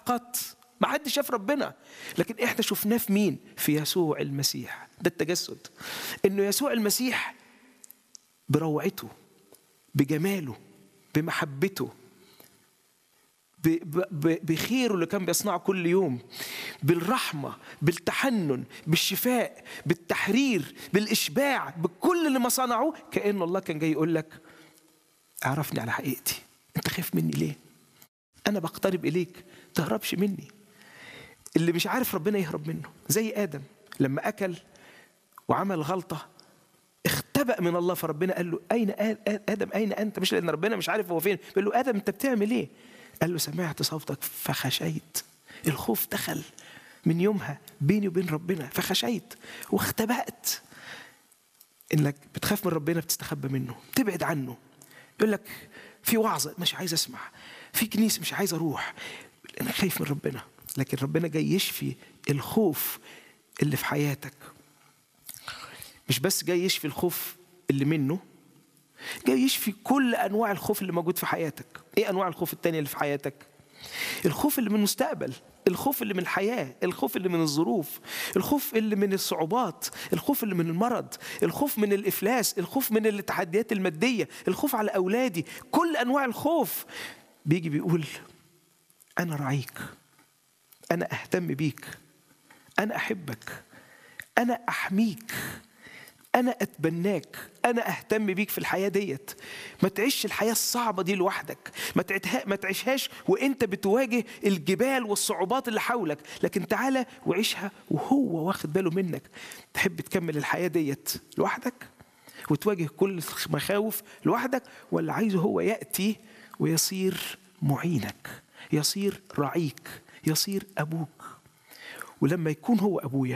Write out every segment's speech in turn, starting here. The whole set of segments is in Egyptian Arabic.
قط ما حدش شاف ربنا لكن احنا شفناه في مين في يسوع المسيح ده التجسد انه يسوع المسيح بروعته بجماله بمحبته بخيره اللي كان بيصنعه كل يوم بالرحمه بالتحنن بالشفاء بالتحرير بالاشباع بكل اللي ما صنعوه كان الله كان جاي يقول لك اعرفني على حقيقتي انت خايف مني ليه انا بقترب اليك تهربش مني اللي مش عارف ربنا يهرب منه زي ادم لما اكل وعمل غلطه اختبأ من الله فربنا قال له اين ادم اين انت مش لان ربنا مش عارف هو فين بيقول له ادم انت بتعمل ايه قال له سمعت صوتك فخشيت الخوف دخل من يومها بيني وبين ربنا فخشيت واختبأت انك بتخاف من ربنا بتستخبى منه تبعد عنه يقول لك في وعظه مش عايز اسمع في كنيسه مش عايز اروح انا خايف من ربنا لكن ربنا جاي يشفي الخوف اللي في حياتك مش بس جاي يشفي الخوف اللي منه جاي يشفي كل انواع الخوف اللي موجود في حياتك ايه انواع الخوف التانية اللي في حياتك الخوف اللي من المستقبل الخوف اللي من الحياة الخوف اللي من الظروف الخوف اللي من الصعوبات الخوف اللي من المرض الخوف من الإفلاس الخوف من التحديات المادية الخوف على أولادي كل أنواع الخوف بيجي بيقول أنا رعيك أنا أهتم بيك أنا أحبك أنا أحميك أنا أتبناك أنا أهتم بيك في الحياة ديت ما تعيش الحياة الصعبة دي لوحدك ما, ما تعيشهاش وإنت بتواجه الجبال والصعوبات اللي حولك لكن تعالى وعيشها وهو واخد باله منك تحب تكمل الحياة ديت لوحدك وتواجه كل المخاوف لوحدك ولا عايزه هو يأتي ويصير معينك يصير رعيك يصير أبوك ولما يكون هو أبويا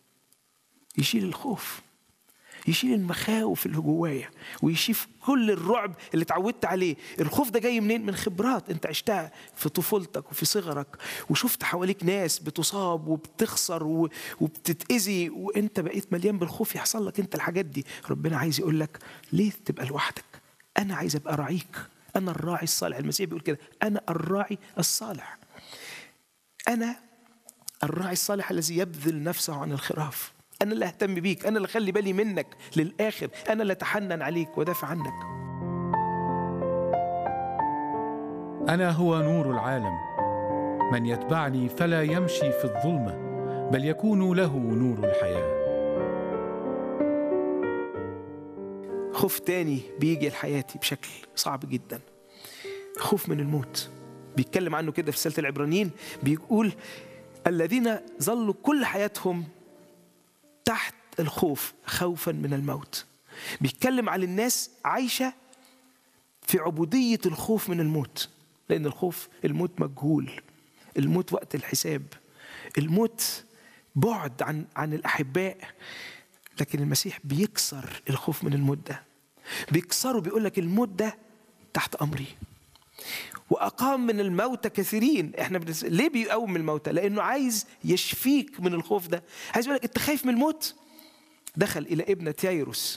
يشيل الخوف يشيل المخاوف اللي جوايا ويشيل كل الرعب اللي اتعودت عليه الخوف ده جاي منين من خبرات انت عشتها في طفولتك وفي صغرك وشفت حواليك ناس بتصاب وبتخسر وبتتأذي وانت بقيت مليان بالخوف يحصل لك انت الحاجات دي ربنا عايز يقول لك ليه تبقى لوحدك انا عايز ابقى راعيك انا الراعي الصالح المسيح بيقول كده انا الراعي الصالح انا الراعي الصالح الذي يبذل نفسه عن الخراف أنا اللي أهتم بيك أنا اللي أخلي بالي منك للآخر أنا اللي أتحنن عليك وأدافع عنك أنا هو نور العالم من يتبعني فلا يمشي في الظلمة بل يكون له نور الحياة خوف تاني بيجي لحياتي بشكل صعب جدا خوف من الموت بيتكلم عنه كده في رسالة العبرانيين بيقول الذين ظلوا كل حياتهم تحت الخوف خوفا من الموت بيتكلم عن الناس عايشة في عبودية الخوف من الموت لأن الخوف الموت مجهول الموت وقت الحساب الموت بعد عن عن الأحباء لكن المسيح بيكسر الخوف من الموت ده بيكسره بيقول لك الموت ده تحت أمري واقام من الموتى كثيرين احنا بنس... ليه بيقوم من الموتى لانه عايز يشفيك من الخوف ده عايز يقول لك انت خايف من الموت دخل الى ابنه يايروس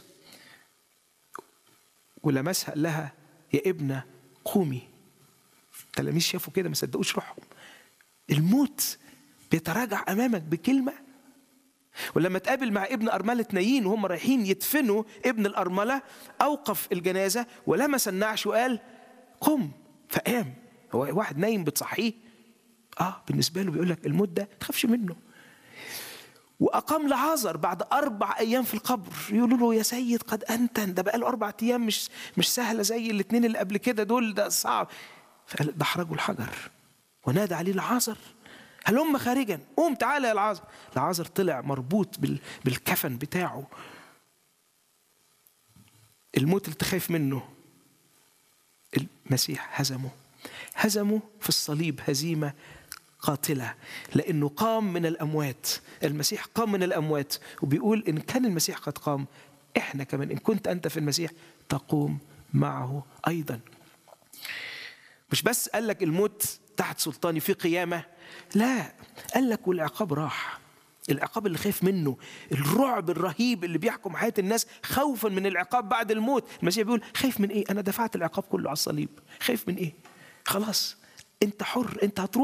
ولمسها قال لها يا ابنه قومي التلاميذ شافوا كده ما صدقوش روحهم الموت بيتراجع امامك بكلمه ولما تقابل مع ابن أرملة نايين وهم رايحين يدفنوا ابن الأرملة أوقف الجنازة ولمس النعش وقال قم فقام هو واحد نايم بتصحيه اه بالنسبه له بيقول لك الموت ده ما تخافش منه واقام لعازر بعد اربع ايام في القبر يقولوا له يا سيد قد انتن ده بقى له اربع ايام مش مش سهله زي الاثنين اللي قبل كده دول ده صعب فقال دحرجوا الحجر ونادى عليه لعازر هلم خارجا قوم تعالى يا لعازر لعازر طلع مربوط بالكفن بتاعه الموت اللي تخاف منه المسيح هزمه هزمه في الصليب هزيمة قاتلة لأنه قام من الأموات المسيح قام من الأموات وبيقول إن كان المسيح قد قام إحنا كمان إن كنت أنت في المسيح تقوم معه أيضا مش بس قال لك الموت تحت سلطاني في قيامة لا قال لك والعقاب راح العقاب اللي خايف منه الرعب الرهيب اللي بيحكم حياة الناس خوفا من العقاب بعد الموت المسيح بيقول خايف من ايه انا دفعت العقاب كله على الصليب خايف من ايه خلاص انت حر انت هتروح